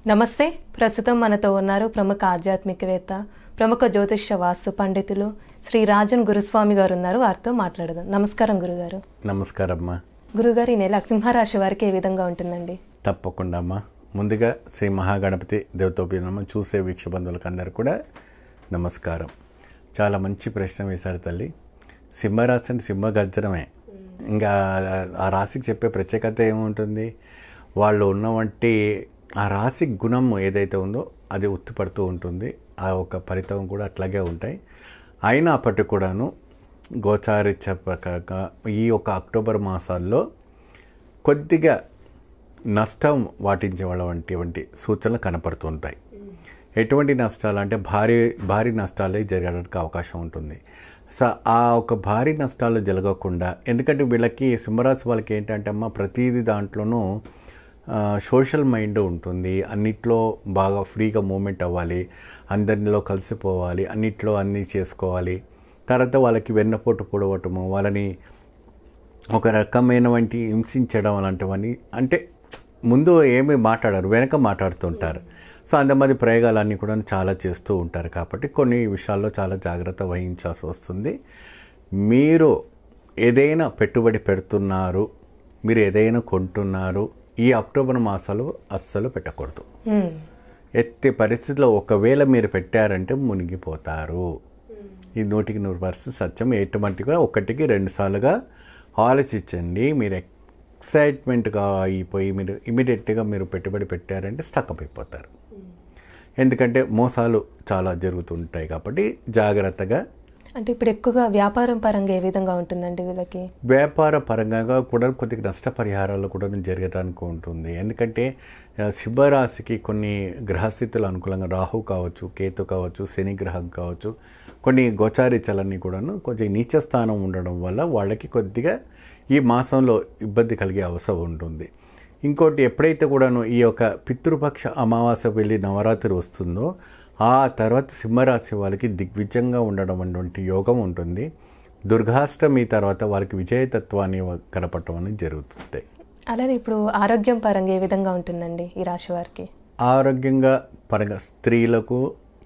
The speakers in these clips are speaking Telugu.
నమస్తే ప్రస్తుతం మనతో ఉన్నారు ప్రముఖ ఆధ్యాత్మికవేత్త ప్రముఖ జ్యోతిష్య వాస్తు పండితులు శ్రీ రాజన్ గురుస్వామి గారు ఉన్నారు వారితో మాట్లాడదాం నమస్కారం గురుగారు నమస్కారం అమ్మా గురుగారు ఈ నెల సింహరాశి వారికి ఏ విధంగా ఉంటుందండి తప్పకుండా అమ్మా ముందుగా శ్రీ మహాగణపతి దేవతోపీనమ్మ చూసే వీక్ష బంధువులకు అందరు కూడా నమస్కారం చాలా మంచి ప్రశ్న వేశారు తల్లి సింహరాశి అంటే సింహ గర్జనమే ఇంకా ఆ రాశికి చెప్పే ప్రత్యేకత ఏముంటుంది వాళ్ళు ఉన్నవంటి ఆ రాశి గుణం ఏదైతే ఉందో అది ఉత్తిపడుతూ ఉంటుంది ఆ ఒక ఫలితం కూడా అట్లాగే ఉంటాయి అయినప్పటికీ కూడాను గోచారిత్య ప్రకారంగా ఈ యొక్క అక్టోబర్ మాసాల్లో కొద్దిగా నష్టం వాటించే వాళ్ళ వంటి వంటి సూచనలు కనపడుతుంటాయి ఎటువంటి నష్టాలు అంటే భారీ భారీ నష్టాలే జరగడానికి అవకాశం ఉంటుంది సో ఆ ఒక భారీ నష్టాలు జరగకుండా ఎందుకంటే వీళ్ళకి సింహరాశి వాళ్ళకి ఏంటంటే అమ్మ ప్రతిదీ దాంట్లోనూ ఆ, సోషల్ మైండ్ ఉంటుంది అన్నిట్లో బాగా ఫ్రీగా మూమెంట్ అవ్వాలి అందరిలో కలిసిపోవాలి అన్నిట్లో అన్నీ చేసుకోవాలి తర్వాత వాళ్ళకి వెన్నపోటు పొడవటము వాళ్ళని ఒక రకమైన వంటి హింసించడం అలాంటివన్నీ అంటే ముందు ఏమీ మాట్లాడరు వెనక మాట్లాడుతుంటారు సో అంతమంది ప్రయోగాలన్నీ కూడా చాలా చేస్తూ ఉంటారు కాబట్టి కొన్ని విషయాల్లో చాలా జాగ్రత్త వహించాల్సి వస్తుంది మీరు ఏదైనా పెట్టుబడి పెడుతున్నారు మీరు ఏదైనా కొంటున్నారు ఈ అక్టోబర్ మాసాలు అస్సలు పెట్టకూడదు మ్మ్. ఎత్తి పరిస్థితిలో ఒకవేళ మీరు పెట్టారంటే మునిగిపోతారు ఈ నూటికి నూరు పర్సెంట్ సత్యం ఎటువంటిగా ఒకటికి రెండు సార్లుగా ఆలోచించండి మీరు ఎక్సైట్మెంట్గా అయిపోయి మీరు ఇమీడియట్గా మీరు పెట్టుబడి పెట్టారంటే స్టక్అప్ అయిపోతారు ఎందుకంటే మోసాలు చాలా జరుగుతుంటాయి కాబట్టి జాగ్రత్తగా అంటే ఇప్పుడు ఎక్కువగా వ్యాపారం పరంగా ఏ విధంగా ఉంటుందండి వీళ్ళకి వ్యాపార పరంగా కూడా కొద్దిగా నష్టపరిహారాలు కూడా జరగడానికి ఉంటుంది ఎందుకంటే ఆ, సింహరాశికి కొన్ని గ్రహస్థితులు అనుకూలంగా రాహు కావచ్చు కేతు కావచ్చు శని గ్రహం కావచ్చు కొన్ని గోచారిచలన్నీ కూడాను కొంచెం నీచ స్థానం ఉండడం వల్ల వాళ్ళకి కొద్దిగా ఈ మాసంలో ఇబ్బంది కలిగే అవసరం ఉంటుంది ఇంకోటి ఎప్పుడైతే కూడాను ఈ యొక్క పితృపక్ష అమావాస్య వెళ్ళి నవరాత్రి వస్తుందో ఆ తర్వాత సింహరాశి వాళ్ళకి దిగ్విజయంగా ఉండడం అటువంటి యోగం ఉంటుంది దుర్గాష్టమి తర్వాత వాళ్ళకి విజయతత్వాన్ని కనపడటం అనేది జరుగుతుంది అలానే ఇప్పుడు ఆరోగ్యం పరంగా ఏ విధంగా ఉంటుందండి ఈ రాశి వారికి ఆరోగ్యంగా పరంగా స్త్రీలకు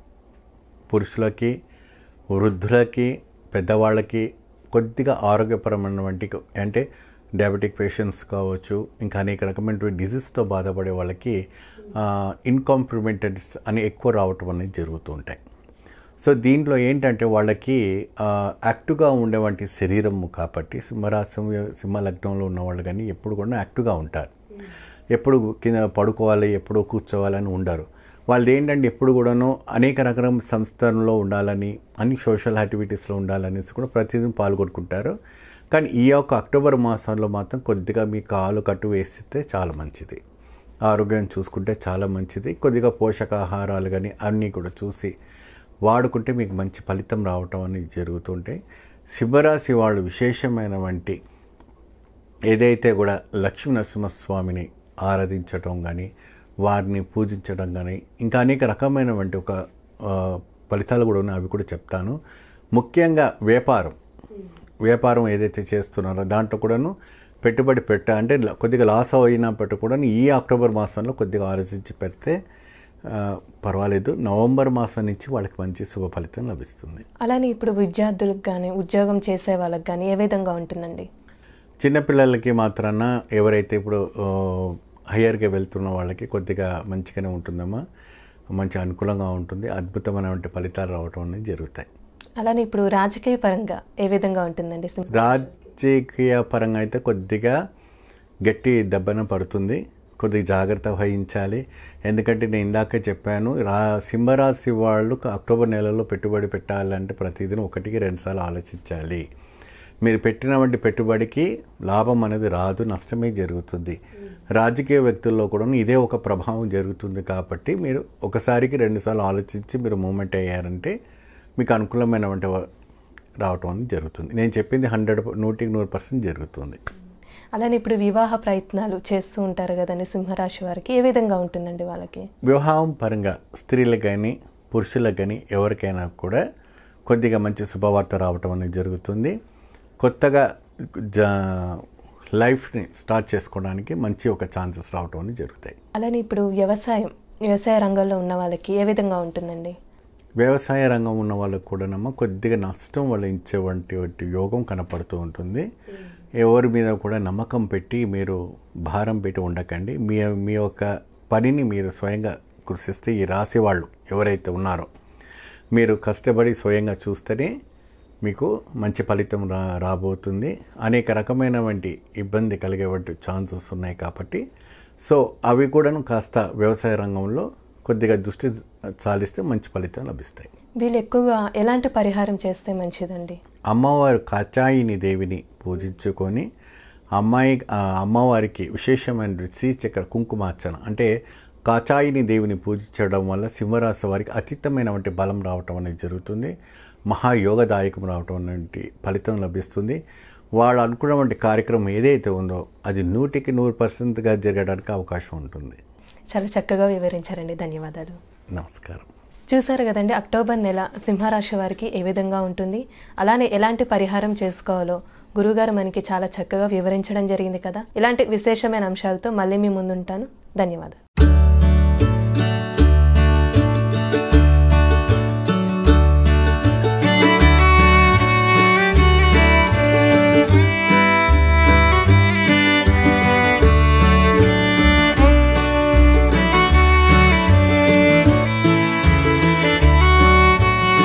పురుషులకి వృద్ధులకి పెద్దవాళ్ళకి కొద్దిగా ఆరోగ్యపరమైనటువంటి అంటే డయాబెటిక్ పేషెంట్స్ కావచ్చు ఇంకా అనేక రకమైన డిజీజ్తో బాధపడే వాళ్ళకి ఇన్కాంప్లిమెంటెడ్స్ అని ఎక్కువ రావటం అనేది జరుగుతూ ఉంటాయి సో దీంట్లో ఏంటంటే వాళ్ళకి ఆ, యాక్టివ్గా ఉండేవంటి శరీరము కాబట్టి సింహరాశి సింహ లగ్నంలో ఉన్న వాళ్ళు కానీ ఎప్పుడు కూడా యాక్టివ్గా ఉంటారు ఎప్పుడు కింద పడుకోవాలి ఎప్పుడు కూర్చోవాలని ఉండరు వాళ్ళు ఏంటంటే ఎప్పుడు కూడాను అనేక రకాల సంస్థల్లో ఉండాలని అన్ని సోషల్ యాక్టివిటీస్లో ఉండాలనేసి కూడా ప్రతిదినం పాల్గొనుకుంటారు కానీ ఈ యొక్క అక్టోబర్ మాసంలో మాత్రం కొద్దిగా మీ కాలు కట్టు వేసితే చాలా మంచిది ఆరోగ్యం చూసుకుంటే చాలా మంచిది కొద్దిగా పోషకాహారాలు కానీ అన్నీ కూడా చూసి వాడుకుంటే మీకు మంచి ఫలితం రావటం అనేది జరుగుతుంటే సింహరాశి వాళ్ళు విశేషమైన వంటి ఏదైతే కూడా లక్ష్మీ నరసింహస్వామిని ఆరాధించటం కానీ వారిని పూజించడం కానీ ఇంకా అనేక రకమైనటువంటి ఒక ఆ, ఫలితాలు కూడా ఉన్నాయి అవి కూడా చెప్తాను ముఖ్యంగా వ్యాపారం వ్యాపారం ఏదైతే చేస్తున్నారో దాంట్లో కూడాను పెట్టుబడి పెట్ట అంటే ల- కొద్దిగా లాస్ అయినప్పటికీ కూడా ఈ అక్టోబర్ మాసంలో కొద్దిగా ఆలోచించి పెడితే ఆ, పర్వాలేదు నవంబర్ మాసం నుంచి వాళ్ళకి మంచి శుభ ఫలితం లభిస్తుంది అలానే ఇప్పుడు విద్యార్థులకు కానీ ఉద్యోగం చేసే వాళ్ళకి కానీ ఏ విధంగా ఉంటుందండి చిన్నపిల్లలకి మాత్రాన ఎవరైతే ఇప్పుడు ఆ, హయ్యర్గా వెళ్తున్న వాళ్ళకి కొద్దిగా మంచిగానే ఉంటుందమ్మా మంచి అనుకూలంగా ఉంటుంది అద్భుతమైనటువంటి ఫలితాలు రావటం అనేది జరుగుతాయి అలానే ఇప్పుడు రాజకీయ పరంగా ఏ విధంగా ఉంటుందండి సింహ రాజకీయ పరంగా అయితే కొద్దిగా గట్టి దెబ్బన పడుతుంది కొద్దిగా జాగ్రత్త వహించాలి ఎందుకంటే నేను ఇందాకే చెప్పాను రా సింహరాశి వాళ్ళు అక్టోబర్ నెలలో పెట్టుబడి పెట్టాలంటే ప్రతిదినం ఒకటికి రెండుసార్లు ఆలోచించాలి మీరు పెట్టినటువంటి పెట్టుబడికి లాభం అనేది రాదు నష్టమే జరుగుతుంది రాజకీయ వ్యక్తుల్లో కూడా ఇదే ఒక ప్రభావం జరుగుతుంది కాబట్టి మీరు ఒకసారికి రెండుసార్లు ఆలోచించి మీరు మూమెంట్ అయ్యారంటే మీకు అనుకూలమైనటువంటి వ- రావటం అనేది జరుగుతుంది నేను చెప్పింది హండ్రెడ్ నూటికి నూరు పర్సెంట్ జరుగుతుంది అలానే ఇప్పుడు వివాహ ప్రయత్నాలు చేస్తూ ఉంటారు కదండి సింహరాశి వారికి ఏ విధంగా ఉంటుందండి వాళ్ళకి వివాహం పరంగా స్త్రీలకు కానీ పురుషులకు కానీ ఎవరికైనా కూడా కొద్దిగా మంచి శుభవార్త రావటం అనేది జరుగుతుంది కొత్తగా జా లైఫ్ని స్టార్ట్ చేసుకోవడానికి మంచి ఒక ఛాన్సెస్ రావటం అనేది జరుగుతాయి అలానే ఇప్పుడు వ్యవసాయం వ్యవసాయ రంగంలో ఉన్న వాళ్ళకి ఏ విధంగా ఉంటుందండి వ్యవసాయ రంగం ఉన్న వాళ్ళకు కూడానమ్మా కొద్దిగా నష్టం వలించేవంటి వంటి యోగం కనపడుతూ ఉంటుంది ఎవరి మీద కూడా నమ్మకం పెట్టి మీరు భారం పెట్టి ఉండకండి మీ మీ యొక్క పనిని మీరు స్వయంగా కృషిస్తే ఈ రాశి వాళ్ళు ఎవరైతే ఉన్నారో మీరు కష్టపడి స్వయంగా చూస్తేనే మీకు మంచి ఫలితం రా రాబోతుంది అనేక రకమైనటువంటి ఇబ్బంది కలిగేటువంటి ఛాన్సెస్ ఉన్నాయి కాబట్టి సో అవి కూడాను కాస్త వ్యవసాయ రంగంలో కొద్దిగా దృష్టి చాలిస్తే మంచి ఫలితం లభిస్తాయి వీళ్ళు ఎక్కువగా ఎలాంటి పరిహారం చేస్తే మంచిదండి అమ్మవారు కాచాయిని దేవిని పూజించుకొని అమ్మాయి ఆ అమ్మవారికి విశేషమైన శ్రీచక్ర కుంకుమార్చన అంటే కాచాయిని దేవిని పూజించడం వల్ల సింహరాశి వారికి అతీతమైనటువంటి బలం రావటం అనేది జరుగుతుంది మహాయోగదాయకం రావటం అనేది ఫలితం లభిస్తుంది వాళ్ళు అనుకున్నటువంటి కార్యక్రమం ఏదైతే ఉందో అది నూటికి నూరు పర్సెంట్గా జరగడానికి అవకాశం ఉంటుంది చాలా చక్కగా వివరించారండి ధన్యవాదాలు నమస్కారం చూసారు కదండి అక్టోబర్ నెల సింహరాశి వారికి ఏ విధంగా ఉంటుంది అలానే ఎలాంటి పరిహారం చేసుకోవాలో గురుగారు మనకి చాలా చక్కగా వివరించడం జరిగింది కదా ఇలాంటి విశేషమైన అంశాలతో మళ్ళీ మీ ముందుంటాను ధన్యవాదాలు